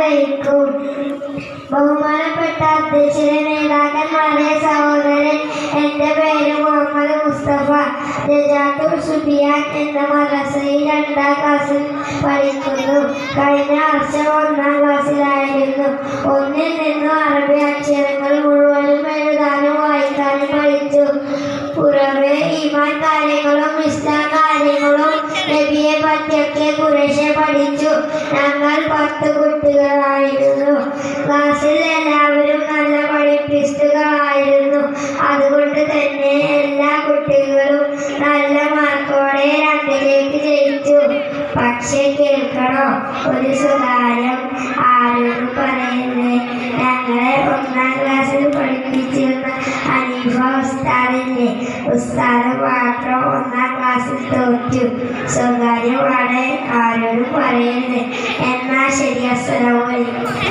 വഹിക്കും ബഹുമാനപ്പെട്ട അധ്യക്ഷരെ നേതാക്കന്മാരെ സഹോദരൻ എൻ്റെ പേര് മുഹമ്മദ് മുസ്തഫ രജാത്തുൽ സുബിയാൻ എന്ന മദ്രസയിൽ രണ്ടാം ക്ലാസ്സിൽ പഠിക്കുന്നു കഴിഞ്ഞ വർഷം ഒന്നാം ക്ലാസ്സിലായിരുന്നു ഒന്നിൽ നിന്നും അറബി അക്ഷരങ്ങൾ മുഴുവനും എഴുതാനും വായിക്കാനും പഠിച്ചു പുറമെ ഈമാൻ കാര്യങ്ങളും ഇസ്ലാം കാര്യങ്ങളും നബിയെ പറ്റിയൊക്കെ കുറേശ്ശെ പഠിച്ചു ഞങ്ങൾ പത്ത് കുട്ടികളായിരുന്നു ക്ലാസ്സിൽ എല്ലാവരും നല്ല പഠിപ്പിസ്റ്റുകളായിരുന്നു അതുകൊണ്ട് തന്നെ എല്ലാ കുട്ടികളും നല്ല മാർക്കോടെ രണ്ടിലേക്ക് ജയിച്ചു പക്ഷെ കേൾക്കണോ ഒരു സുതാര്യം ആരോട് പറയുന്നത് ഞങ്ങളെ ഒന്നാം ക്ലാസ്സിൽ പഠിപ്പിച്ചിരുന്ന അനീഫ ഉസ്താദില്ലേ ഉസ്താദ് മാത്രം ഒന്നാം ക്ലാസ്സിൽ തോറ്റു സ്വകാര്യമാണ് ആരോടും പറയരുത് എന്നാ ശരി അസ്സലാമു അലൈക്കും